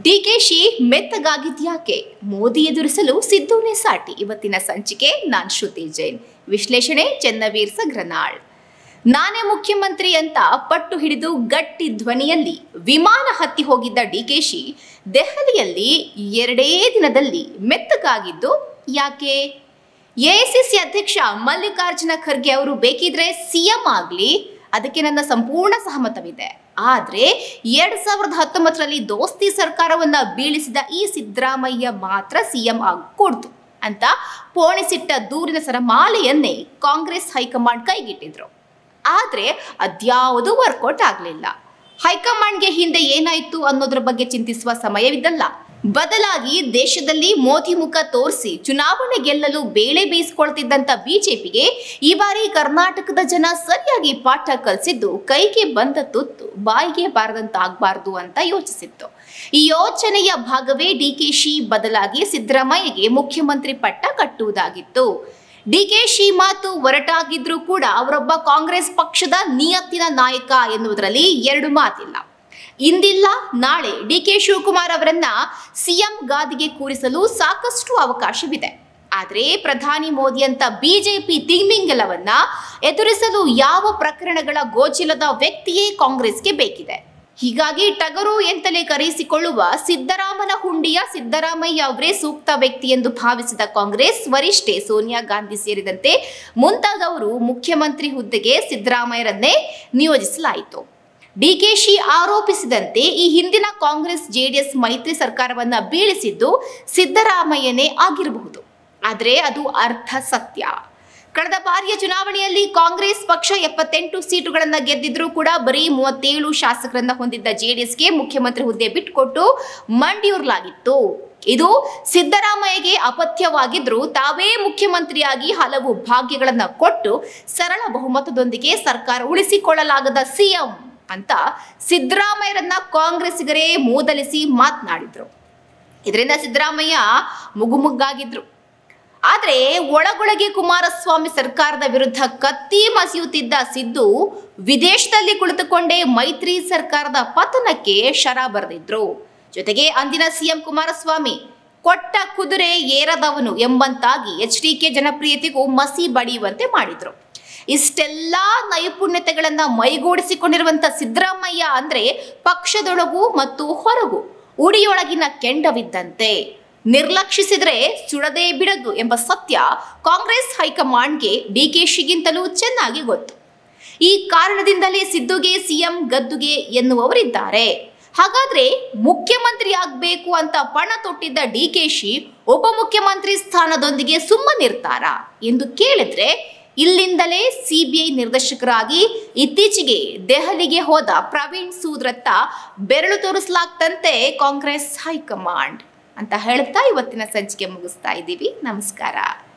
ಡಿಕೆಶಿ ಮೆತ್ತಗಾಗಿದ್ಯಾಕೆ ಮೋದಿ ಎದುರಿಸಲು ಸಿದ್ದುನೇ ಸಾಟಿ ಇವತ್ತಿನ ಸಂಚಿಕೆ ನಾನ್ ಶ್ರುತಿ ಜೈನ್ ವಿಶ್ಲೇಷಣೆ ಚನ್ನವೀರ್ ಸಗ್ರನಾಳ್ ನಾನೇ ಮುಖ್ಯಮಂತ್ರಿ ಅಂತ ಪಟ್ಟು ಹಿಡಿದು ಗಟ್ಟಿ ಧ್ವನಿಯಲ್ಲಿ ವಿಮಾನ ಹತ್ತಿ ಹೋಗಿದ್ದ ಡಿಕೆಶಿ ದೆಹಲಿಯಲ್ಲಿ ಎರಡೇ ದಿನದಲ್ಲಿ ಮೆತ್ತಗಾಗಿದ್ದು ಯಾಕೆ ಎಐಸಿಸಿ ಅಧ್ಯಕ್ಷ ಮಲ್ಲಿಕಾರ್ಜುನ ಖರ್ಗೆ ಅವರು ಬೇಕಿದ್ರೆ ಸಿಎಂ ಆಗ್ಲಿ ಅದಕ್ಕೆ ನನ್ನ ಸಂಪೂರ್ಣ ಸಹಮತವಿದೆ ಆದ್ರೆ ಎರಡ್ ಸಾವಿರದ ಹತ್ತೊಂಬತ್ತರಲ್ಲಿ ದೋಸ್ತಿ ಸರ್ಕಾರವನ್ನ ಬೀಳಿಸಿದ ಈ ಸಿದ್ದರಾಮಯ್ಯ ಮಾತ್ರ ಸಿಎಂ ಆಗಕೂಡ್ದು ಅಂತ ಪೋಣಿಸಿಟ್ಟ ದೂರಿನ ಸರಮಾಲೆಯನ್ನೇ ಕಾಂಗ್ರೆಸ್ ಹೈಕಮಾಂಡ್ ಕೈಗಿಟ್ಟಿದ್ರು ಆದ್ರೆ ಅದ್ಯಾವುದೂ ವರ್ಕೌಟ್ ಆಗಲಿಲ್ಲ ಹೈಕಮಾಂಡ್ಗೆ ಹಿಂದೆ ಏನಾಯ್ತು ಅನ್ನೋದ್ರ ಬಗ್ಗೆ ಚಿಂತಿಸುವ ಸಮಯವಿದ್ದಲ್ಲ ಬದಲಾಗಿ ದೇಶದಲ್ಲಿ ಮೋದಿ ಮುಖ ತೋರಿಸಿ ಚುನಾವಣೆ ಗೆಲ್ಲಲು ಬೇಳೆ ಬೇಯಿಸಿಕೊಳ್ತಿದ್ದಂತ ಬಿಜೆಪಿಗೆ ಈ ಬಾರಿ ಕರ್ನಾಟಕದ ಜನ ಸರಿಯಾಗಿ ಪಾಠ ಕಲಿಸಿದ್ದು ಕೈಗೆ ಬಂದ ತುತ್ತು ಬಾಯಿಗೆ ಬಾರದಂತಾಗಬಾರ್ದು ಅಂತ ಯೋಚಿಸಿತ್ತು ಈ ಯೋಚನೆಯ ಭಾಗವೇ ಡಿಕೆಶಿ ಬದಲಾಗಿ ಸಿದ್ದರಾಮಯ್ಯಗೆ ಮುಖ್ಯಮಂತ್ರಿ ಪಟ್ಟ ಕಟ್ಟುವುದಾಗಿತ್ತು ಡಿಕೆಶಿ ಮಾತು ಹೊರಟಾಗಿದ್ರೂ ಕೂಡ ಅವರೊಬ್ಬ ಕಾಂಗ್ರೆಸ್ ಪಕ್ಷದ ನಿಯತ್ತಿನ ನಾಯಕ ಎನ್ನುವುದರಲ್ಲಿ ಎರಡು ಮಾತಿಲ್ಲ ಇಂದಿಲ್ಲ ನಾಳೆ ಡಿ ಕೆ ಶಿವಕುಮಾರ್ ಅವರನ್ನ ಸಿಎಂ ಗಾದಿಗೆ ಕೂರಿಸಲು ಸಾಕಷ್ಟು ಅವಕಾಶವಿದೆ ಆದರೆ ಪ್ರಧಾನಿ ಮೋದಿ ಅಂತ ಬಿಜೆಪಿ ತಿಂಗ್ಮಿಂಗಲವನ್ನ ಎದುರಿಸಲು ಯಾವ ಪ್ರಕರಣಗಳ ಗೋಚಿಲದ ವ್ಯಕ್ತಿಯೇ ಕಾಂಗ್ರೆಸ್ಗೆ ಬೇಕಿದೆ ಹೀಗಾಗಿ ಟಗರು ಎಂತಲೇ ಕರೆಯಿಸಿಕೊಳ್ಳುವ ಸಿದ್ದರಾಮನ ಹುಂಡಿಯ ಸಿದ್ದರಾಮಯ್ಯ ಅವರೇ ಸೂಕ್ತ ವ್ಯಕ್ತಿ ಎಂದು ಭಾವಿಸಿದ ಕಾಂಗ್ರೆಸ್ ವರಿಷ್ಠೆ ಸೋನಿಯಾ ಗಾಂಧಿ ಸೇರಿದಂತೆ ಮುಂತಾದವರು ಮುಖ್ಯಮಂತ್ರಿ ಹುದ್ದೆಗೆ ಸಿದ್ದರಾಮಯ್ಯರನ್ನೇ ನಿಯೋಜಿಸಲಾಯಿತು ಡಿಕೆಶಿ ಆರೋಪಿಸಿದಂತೆ ಈ ಹಿಂದಿನ ಕಾಂಗ್ರೆಸ್ ಜೆಡಿಎಸ್ ಮೈತ್ರಿ ಸರ್ಕಾರವನ್ನ ಬೀಳಿಸಿದ್ದು ಸಿದ್ದರಾಮಯ್ಯನೇ ಆಗಿರಬಹುದು ಆದರೆ ಅದು ಅರ್ಧ ಸತ್ಯ ಕಳೆದ ಬಾರಿಯ ಚುನಾವಣೆಯಲ್ಲಿ ಕಾಂಗ್ರೆಸ್ ಪಕ್ಷ ಎಪ್ಪತ್ತೆಂಟು ಸೀಟುಗಳನ್ನ ಗೆದ್ದಿದ್ರೂ ಕೂಡ ಬರೀ ಮೂವತ್ತೇಳು ಶಾಸಕರನ್ನ ಹೊಂದಿದ್ದ ಜೆಡಿಎಸ್ಗೆ ಮುಖ್ಯಮಂತ್ರಿ ಹುದ್ದೆ ಬಿಟ್ಟುಕೊಟ್ಟು ಮಂಡಿಯೂರ್ಲಾಗಿತ್ತು ಇದು ಸಿದ್ದರಾಮಯ್ಯಗೆ ಅಪಥ್ಯವಾಗಿದ್ರೂ ತಾವೇ ಮುಖ್ಯಮಂತ್ರಿಯಾಗಿ ಹಲವು ಭಾಗ್ಯಗಳನ್ನ ಕೊಟ್ಟು ಸರಳ ಬಹುಮತದೊಂದಿಗೆ ಸರ್ಕಾರ ಉಳಿಸಿಕೊಳ್ಳಲಾಗದ ಸಿಎಂ ಅಂತ ಸಿದ್ದರಾಮಯ್ಯರನ್ನ ಕಾಂಗ್ರೆಸ್ಸಿಗರೇ ಮೂದಲಿಸಿ ಮಾತನಾಡಿದ್ರು ಇದರಿಂದ ಸಿದ್ದರಾಮಯ್ಯ ಮುಗುಮುಗ್ಗಾಗಿದ್ರು ಆದ್ರೆ ಒಳಗೊಳಗೆ ಕುಮಾರಸ್ವಾಮಿ ಸರ್ಕಾರದ ವಿರುದ್ಧ ಕತ್ತಿ ಮಸಿಯುತ್ತಿದ್ದ ಸಿದ್ದು ವಿದೇಶದಲ್ಲಿ ಕುಳಿತುಕೊಂಡೇ ಮೈತ್ರಿ ಸರ್ಕಾರದ ಪತನಕ್ಕೆ ಶರ ಬರೆದಿದ್ರು ಜೊತೆಗೆ ಅಂದಿನ ಸಿಎಂ ಕುಮಾರಸ್ವಾಮಿ ಕೊಟ್ಟ ಕುದುರೆ ಏರದವನು ಎಂಬಂತಾಗಿ ಎಚ್ ಡಿ ಕೆ ಜನಪ್ರಿಯತೆಗೂ ಮಸಿ ಬಡಿಯುವಂತೆ ಮಾಡಿದ್ರು ಇಷ್ಟೆಲ್ಲ ನೈಪುಣ್ಯತೆಗಳನ್ನ ಮೈಗೂಡಿಸಿಕೊಂಡಿರುವಂತ ಸಿದ್ದರಾಮಯ್ಯ ಅಂದ್ರೆ ಪಕ್ಷದೊಳಗೂ ಮತ್ತು ಹೊರಗೂ ಉಡಿಯೊಳಗಿನ ಕೆಂಡವಿದ್ದಂತೆ ನಿರ್ಲಕ್ಷಿಸಿದ್ರೆ ಸುಡದೇ ಬಿಡದು ಎಂಬ ಸತ್ಯ ಕಾಂಗ್ರೆಸ್ ಹೈಕಮಾಂಡ್ಗೆ ಡಿಕೆಶಿಗಿಂತಲೂ ಚೆನ್ನಾಗಿ ಗೊತ್ತು ಈ ಕಾರಣದಿಂದಲೇ ಸಿದ್ದುಗೆ ಸಿಎಂ ಗದ್ದುಗೆ ಎನ್ನುವವರಿದ್ದಾರೆ ಹಾಗಾದ್ರೆ ಮುಖ್ಯಮಂತ್ರಿ ಆಗ್ಬೇಕು ಅಂತ ಪಣ ತೊಟ್ಟಿದ್ದ ಡಿಕೆಶಿ ಉಪಮುಖ್ಯಮಂತ್ರಿ ಸ್ಥಾನದೊಂದಿಗೆ ಸುಮ್ಮನಿರ್ತಾರಾ ಎಂದು ಕೇಳಿದ್ರೆ ಇಲ್ಲಿಂದಲೇ ಸಿಬಿಐ ನಿರ್ದೇಶಕರಾಗಿ ಇತ್ತೀಚೆಗೆ ದೆಹಲಿಗೆ ಹೋದ ಪ್ರವೀಣ್ ಸೂದ್ರತ್ತ ಬೆರಳು ತೋರಿಸಲಾಗ್ತಂತೆ ಕಾಂಗ್ರೆಸ್ ಹೈಕಮಾಂಡ್ ಅಂತ ಹೇಳ್ತಾ ಇವತ್ತಿನ ಸಂಚಿಕೆ ಮುಗಿಸ್ತಾ ಇದ್ದೀವಿ ನಮಸ್ಕಾರ